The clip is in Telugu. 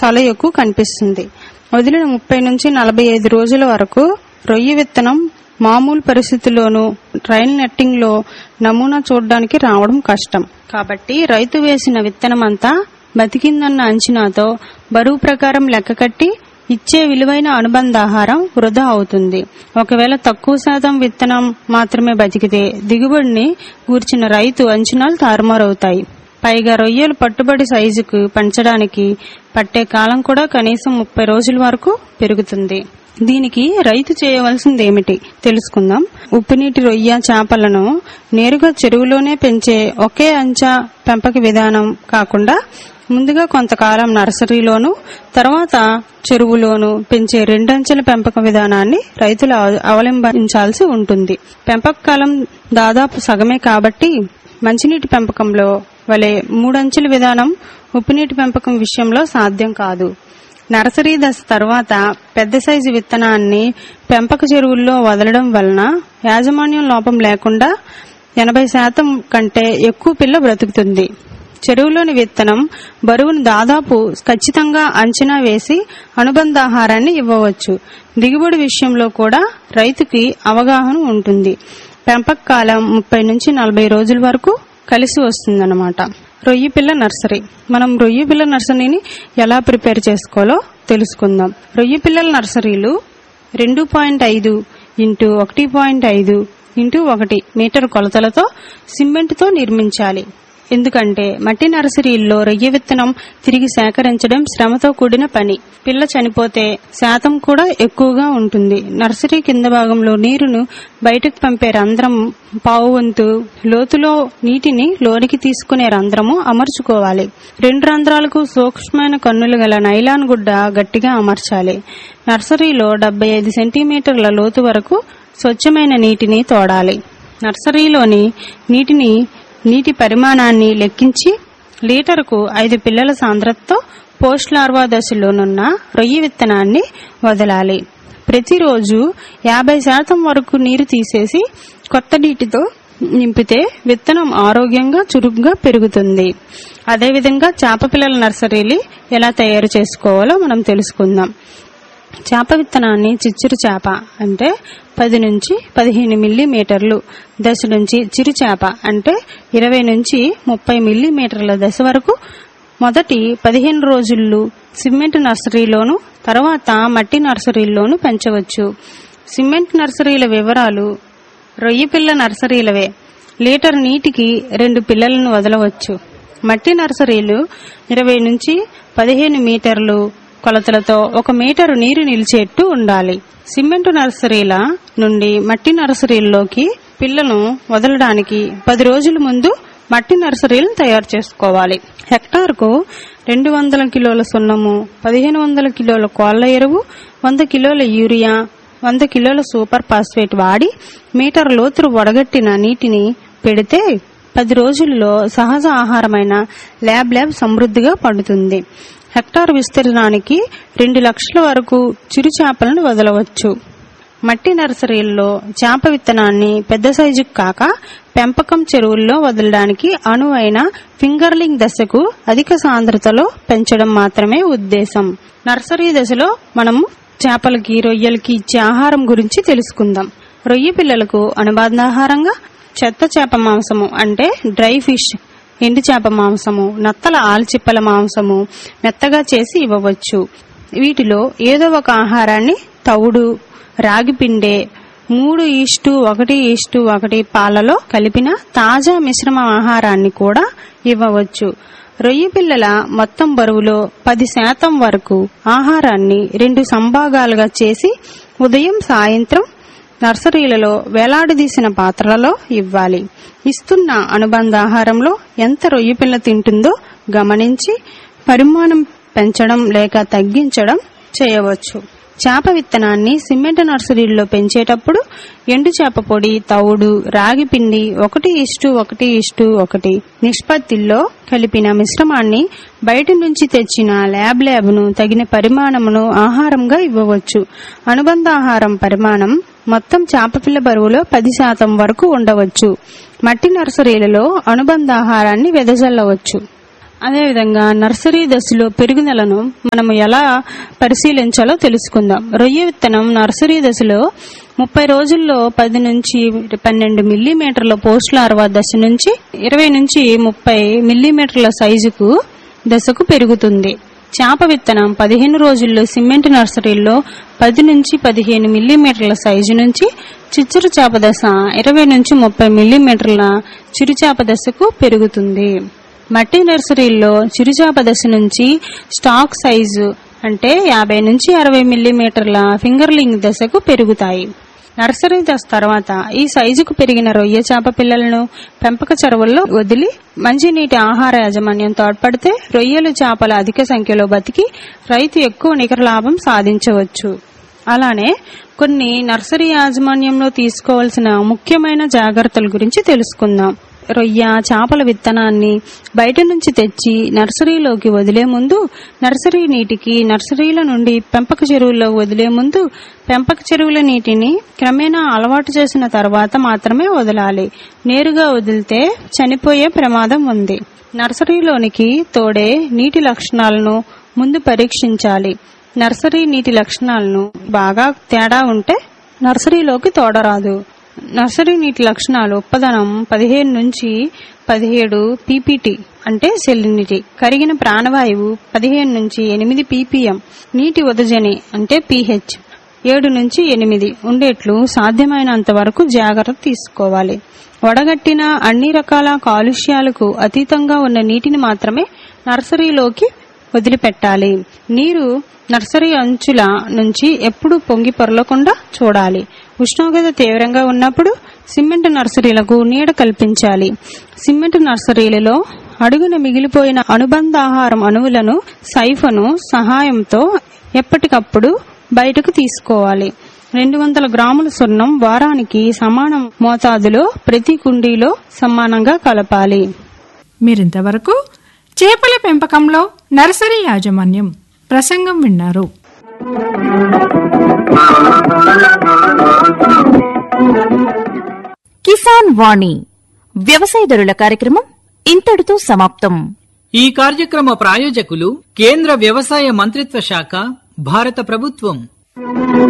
చాలా ఎక్కువ కనిపిస్తుంది వదిలిన ముప్పై నుంచి నలభై ఐదు రోజుల వరకు రొయ్య విత్తనం మామూలు పరిస్థితుల్లోనూ ట్రైల్ నెట్టింగ్ లో నమూనా చూడడానికి రావడం కష్టం కాబట్టి రైతు వేసిన విత్తనం అంతా బతికిందన్న అంచనాతో బరువు ప్రకారం లెక్క కట్టి ఇచ్చే విలువైన అనుబంధ ఆహారం వృధా అవుతుంది ఒకవేళ తక్కువ శాతం విత్తనం మాత్రమే బతికితే దిగుబడిని గూర్చిన రైతు అంచనాలు తారుమారవుతాయి పైగా రొయ్యలు పట్టుబడి సైజుకు పెంచడానికి పట్టే కాలం కూడా కనీసం ముప్పై రోజుల వరకు పెరుగుతుంది దీనికి రైతు చేయవలసింది ఏమిటి తెలుసుకుందాం ఉప్పునీటి రొయ్య చేపలను నేరుగా చెరువులోనే పెంచే ఒకే అంచా పెంపక విధానం కాకుండా ముందుగా కొంతకాలం నర్సరీలోను తర్వాత చెరువులోను పెంచే రెండంచెల పెంపక విధానాన్ని రైతులు అవ- అవలంబించాల్సి ఉంటుంది పెంపక కాలం దాదాపు సగమే కాబట్టి మంచినీటి పెంపకంలో వలె మూడంచెల విధానం ఉప్పునీటి పెంపకం విషయంలో సాధ్యం కాదు నర్సరీ దశ తర్వాత పెద్ద సైజు విత్తనాన్ని పెంపక చెరువుల్లో వదలడం వలన యాజమాన్యం లోపం లేకుండా ఎనభై శాతం కంటే ఎక్కువ పిల్ల బ్రతుకుతుంది చెరువులోని విత్తనం బరువును దాదాపు ఖచ్చితంగా అంచనా వేసి అనుబంధ ఆహారాన్ని ఇవ్వవచ్చు దిగుబడి విషయంలో కూడా రైతుకి అవగాహన ఉంటుంది పెంపక కాలం ముప్పై నుంచి నలభై రోజుల వరకు కలిసి వస్తుందన్నమాట రొయ్యి పిల్ల నర్సరీ మనం రొయ్యి పిల్ల నర్సరీని ఎలా ప్రిపేర్ చేసుకోవాలో తెలుసుకుందాం రొయ్యి పిల్లల నర్సరీలు రెండు పాయింట్ ఐదు ఇంటూ ఒకటి పాయింట్ ఐదు ఇంటూ ఒకటి మీటర్ కొలతలతో సిమెంట్తో నిర్మించాలి ఎందుకంటే మట్టి నర్సరీల్లో రొయ్య విత్తనం తిరిగి సేకరించడం శ్రమతో కూడిన పని పిల్ల చనిపోతే శాతం కూడా ఎక్కువగా ఉంటుంది నర్సరీ కింద భాగంలో నీరును బయటకు పంపే రంధ్రం పావు వంతు లోతులో నీటిని లోనికి తీసుకునే రంధ్రము అమర్చుకోవాలి రెండు రంధ్రాలకు సూక్ష్మమైన కన్నులు గల నైలాన్ గుడ్డ గట్టిగా అమర్చాలి నర్సరీలో డెబ్బై ఐదు సెంటీమీటర్ల లోతు వరకు స్వచ్ఛమైన నీటిని తోడాలి నర్సరీలోని నీటిని నీటి పరిమాణాన్ని లెక్కించి లీటరుకు ఐదు పిల్లల సాంద్రతతో పోస్ట్ లార్వా దశలోనున్న రొయ్యి విత్తనాన్ని వదలాలి ప్రతిరోజు యాభై శాతం వరకు నీరు తీసేసి కొత్త నీటితో నింపితే విత్తనం ఆరోగ్యంగా చురుగ్గా పెరుగుతుంది అదేవిధంగా చేప పిల్లల నర్సరీలు ఎలా తయారు చేసుకోవాలో మనం తెలుసుకుందాం చేప విత్తనాన్ని చిచ్చురు చేప అంటే పది నుంచి పదిహేను మిల్లీమీటర్లు దశ నుంచి చిరు చేప అంటే ఇరవై నుంచి ముప్పై మిల్లీమీటర్ల దశ వరకు మొదటి పదిహేను రోజుల్లో సిమెంట్ నర్సరీలోను తర్వాత మట్టి నర్సరీల్లోనూ పెంచవచ్చు సిమెంట్ నర్సరీల వివరాలు రొయ్యి పిల్ల నర్సరీలవే లీటర్ నీటికి రెండు పిల్లలను వదలవచ్చు మట్టి నర్సరీలు ఇరవై నుంచి పదిహేను మీటర్లు కొలతలతో ఒక మీటరు నీరు నిలిచేట్టు ఉండాలి సిమెంట్ నర్సరీల నుండి మట్టి నర్సరీల్లోకి పిల్లను వదలడానికి పది రోజుల ముందు మట్టి నర్సరీలను తయారు చేసుకోవాలి హెక్టార్కు రెండు వందల కిలోల సున్నము పదిహేను వందల కిలోల కోళ్ల ఎరువు వంద కిలోల యూరియా వంద కిలోల సూపర్ ఫాస్ఫేట్ వాడి మీటర్ లోతురు వడగట్టిన నీటిని పెడితే పది రోజుల్లో సహజ ఆహారమైన ల్యాబ్ ల్యాబ్ సమృద్ధిగా పండుతుంది హెక్టార్ విస్తీర్ణానికి రెండు లక్షల వరకు చిరు చేపలను వదలవచ్చు మట్టి నర్సరీల్లో చేప విత్తనాన్ని పెద్ద సైజుకు కాక పెంపకం చెరువుల్లో వదలడానికి అనువైన ఫింగర్లింగ్ దశకు అధిక సాంద్రతలో పెంచడం మాత్రమే ఉద్దేశం నర్సరీ దశలో మనము చేపలకి రొయ్యలకి ఇచ్చే ఆహారం గురించి తెలుసుకుందాం రొయ్య పిల్లలకు అనుబంధాహారంగా చెత్త చేప మాంసము అంటే డ్రై ఫిష్ ఎండు చేప మాంసము నత్తల ఆల్చిప్పల మాంసము మెత్తగా చేసి ఇవ్వవచ్చు వీటిలో ఏదో ఒక ఆహారాన్ని తవుడు రాగి పిండే మూడు ఈస్టు ఒకటి ఈస్టు ఒకటి పాలలో కలిపిన తాజా మిశ్రమ ఆహారాన్ని కూడా ఇవ్వవచ్చు రొయ్య పిల్లల మొత్తం బరువులో పది శాతం వరకు ఆహారాన్ని రెండు సంభాగాలుగా చేసి ఉదయం సాయంత్రం నర్సరీలలో వేలాడదీసిన పాత్రలలో ఇవ్వాలి ఇస్తున్న అనుబంధ ఆహారంలో ఎంత రొయ్య పిల్ల తింటుందో గమనించి పరిమాణం పెంచడం లేక తగ్గించడం చేయవచ్చు చేప విత్తనాన్ని సిమెంట్ నర్సరీల్లో పెంచేటప్పుడు ఎండు చేప పొడి తవుడు రాగి పిండి ఒకటి ఇష్టు ఒకటి ఇష్టు ఒకటి నిష్పత్తిలో కలిపిన మిశ్రమాన్ని బయట నుంచి తెచ్చిన ల్యాబ్ ల్యాబ్ను తగిన పరిమాణమును ఆహారంగా ఇవ్వవచ్చు అనుబంధ ఆహారం పరిమాణం మొత్తం చేపపిల్ల బరువులో పది శాతం వరకు ఉండవచ్చు మట్టి నర్సరీలలో అనుబంధ ఆహారాన్ని వెదజల్లవచ్చు అదేవిధంగా నర్సరీ దశలో పెరుగుదలను మనం ఎలా పరిశీలించాలో తెలుసుకుందాం రొయ్య విత్తనం నర్సరీ దశలో ముప్పై రోజుల్లో పది నుంచి పన్నెండు మిల్లీమీటర్ల పోస్ట్ లార్వా దశ నుంచి ఇరవై నుంచి ముప్పై మిల్లీమీటర్ల సైజుకు దశకు పెరుగుతుంది చేప విత్తనం పదిహేను రోజుల్లో సిమెంట్ నర్సరీల్లో పది నుంచి పదిహేను మిల్లీమీటర్ల సైజు నుంచి చిచ్చురు చేప దశ ఇరవై నుంచి ముప్పై మిల్లీమీటర్ల చిరుచేప దశకు పెరుగుతుంది మట్టి నర్సరీల్లో చిరుచేప దశ నుంచి స్టాక్ సైజు అంటే యాభై నుంచి అరవై మిల్లీమీటర్ల ఫింగర్లింగ్ దశకు పెరుగుతాయి నర్సరీ దశ తర్వాత ఈ సైజుకు పెరిగిన రొయ్య చేప పిల్లలను పెంపక చెరువుల్లో వదిలి మంచినీటి ఆహార యాజమాన్యం తోడ్పడితే రొయ్యలు చేపల అధిక సంఖ్యలో బతికి రైతు ఎక్కువ నికర లాభం సాధించవచ్చు అలానే కొన్ని నర్సరీ యాజమాన్యంలో తీసుకోవాల్సిన ముఖ్యమైన జాగ్రత్తల గురించి తెలుసుకుందాం రొయ్య చేపల విత్తనాన్ని బయట నుంచి తెచ్చి నర్సరీలోకి వదిలే ముందు నర్సరీ నీటికి నర్సరీల నుండి పెంపక చెరువుల్లో వదిలే ముందు పెంపక చెరువుల నీటిని క్రమేణా అలవాటు చేసిన తర్వాత మాత్రమే వదలాలి నేరుగా వదిలితే చనిపోయే ప్రమాదం ఉంది నర్సరీలోనికి తోడే నీటి లక్షణాలను ముందు పరీక్షించాలి నర్సరీ నీటి లక్షణాలను బాగా తేడా ఉంటే నర్సరీలోకి తోడరాదు నర్సరీ నీటి లక్షణాలు ఉప్పదనం పదిహేను నుంచి పదిహేడు పీపీటీ అంటే సెలినిటీ కరిగిన ప్రాణవాయువు పదిహేను నుంచి ఎనిమిది పీపీఎం నీటి ఉదజని అంటే పీహెచ్ ఏడు నుంచి ఎనిమిది ఉండేట్లు సాధ్యమైనంత వరకు జాగ్రత్త తీసుకోవాలి వడగట్టిన అన్ని రకాల కాలుష్యాలకు అతీతంగా ఉన్న నీటిని మాత్రమే నర్సరీలోకి వదిలిపెట్టాలి నీరు నర్సరీ అంచుల నుంచి ఎప్పుడూ పొంగి పొరలకుండా చూడాలి ఉష్ణోగ్రత తీవ్రంగా ఉన్నప్పుడు సిమెంట్ నర్సరీలకు నీడ కల్పించాలి సిమెంట్ నర్సరీలలో అడుగున మిగిలిపోయిన అనుబంధ ఆహారం అణువులను సైఫను సహాయంతో ఎప్పటికప్పుడు బయటకు తీసుకోవాలి రెండు వందల గ్రాముల సున్నం వారానికి సమాన మోతాదులో ప్రతి కుండీలో సమానంగా కలపాలి మీరింతవరకు చేపల పెంపకంలో నర్సరీ యాజమాన్యం ప్రసంగం విన్నారు కిసాన్ వాణి వ్యవసాయదారుల కార్యక్రమం ఇంతటితో సమాప్తం ఈ కార్యక్రమ ప్రాయోజకులు కేంద్ర వ్యవసాయ మంత్రిత్వ శాఖ భారత ప్రభుత్వం